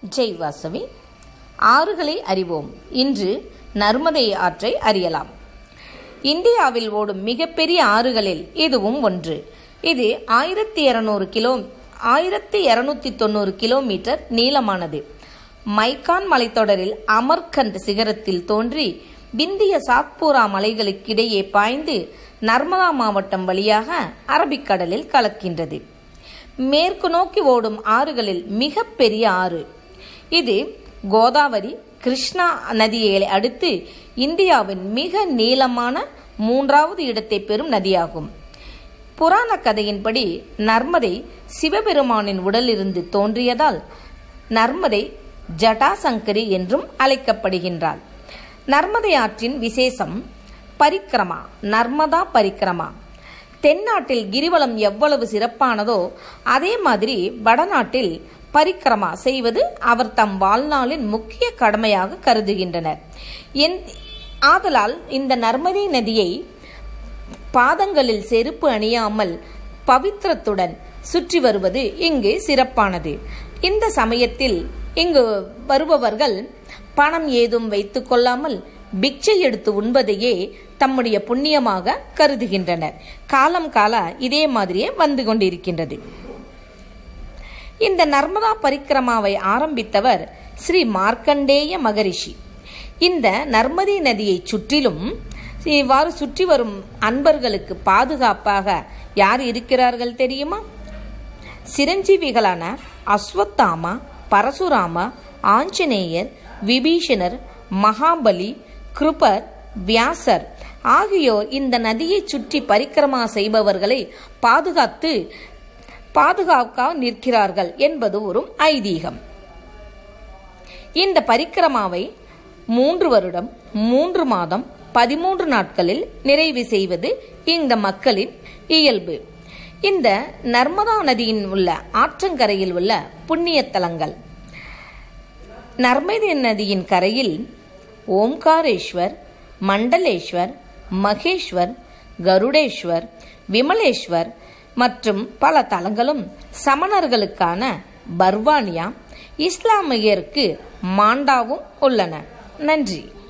ஜெய் வாசவி ஆறுகளை அறிவோம் இன்று நர்மதை ஆற்றை அறியலாம் இந்தியாவில் ஓடும் மிகப்பெரிய ஆறுகளில் இதுவும் ஒன்று இது ஆயிரத்தி இருநூறு கிலோ ஆயிரத்தி இருநூத்தி தொண்ணூறு கிலோமீட்டர் நீளமானது மைக்கான் மலைத்தொடரில் அமர்கண்ட் சிகரத்தில் தோன்றி பிந்திய சாத்பூரா மலைகளுக்கிடையே பாய்ந்து நர்மதா மாவட்டம் வழியாக அரபிக்கடலில் கலக்கின்றது மேற்கு நோக்கி ஓடும் ஆறுகளில் மிக பெரிய ஆறு இது கோதாவரி கிருஷ்ணா நதியை அடுத்து இந்தியாவின் மிக நீளமான மூன்றாவது இடத்தை பெறும் நதியாகும் புராண கதையின்படி நர்மதை சிவபெருமானின் உடலிருந்து தோன்றியதால் நர்மதை ஜட்டாசங்கரி என்றும் அழைக்கப்படுகின்றாள் நர்மதை ஆற்றின் விசேஷம் பரிக்கிரமா நர்மதா பரிக்கிரமா தென்னாட்டில் கிரிவலம் எவ்வளவு சிறப்பானதோ அதே மாதிரி வடநாட்டில் பரிக்கிரமா செய்வது அவர் தம் வாழ்நாளின் முக்கிய கடமையாக கருதுகின்றனர் என் ஆதலால் இந்த நர்மதை நதியை பாதங்களில் செருப்பு அணியாமல் பவித்திரத்துடன் சுற்றி வருவது இங்கு சிறப்பானது இந்த சமயத்தில் இங்கு வருபவர்கள் பணம் ஏதும் வைத்துக் கொள்ளாமல் பிக்ஷை எடுத்து உண்பதையே தம்முடைய புண்ணியமாக கருதுகின்றனர் காலம் கால இதே மாதிரியே வந்து கொண்டிருக்கின்றது இந்த நர்மதா பரிக்கிரமாவை ஆரம்பித்தவர் ஸ்ரீ மார்க்கண்டேய மகரிஷி இந்த நர்மதி நதியை சுற்றிலும் இவ்வாறு சுற்றி வரும் அன்பர்களுக்கு பாதுகாப்பாக யார் இருக்கிறார்கள் தெரியுமா சிரஞ்சீவிகளான அஸ்வத்தாமா பரசுராமா ஆஞ்சநேயர் விபீஷணர் மகாபலி கிருபர் வியாசர் ஆகியோர் இந்த நதியை சுற்றி பரிக்கிரமா செய்பவர்களை பாதுகாத்து பாதுகாக்க நிற்கிறார்கள் என்பது ஒரு ஐதீகம் இந்த பரிக்கிரமாவை மூன்று வருடம் மூன்று மாதம் பதிமூன்று நாட்களில் நிறைவு செய்வது இந்த மக்களின் இயல்பு இந்த நர்மதா நதியின் உள்ள ஆற்றங்கரையில் உள்ள புண்ணிய தலங்கள் நர்மதை நதியின் கரையில் ஓம்காரேஸ்வர் மண்டலேஸ்வர் மகேஸ்வர் கருடேஸ்வர் விமலேஸ்வர் மற்றும் பல தலங்களும் சமணர்களுக்கான பர்வானியா இஸ்லாமியருக்கு மாண்டாவும் உள்ளன நன்றி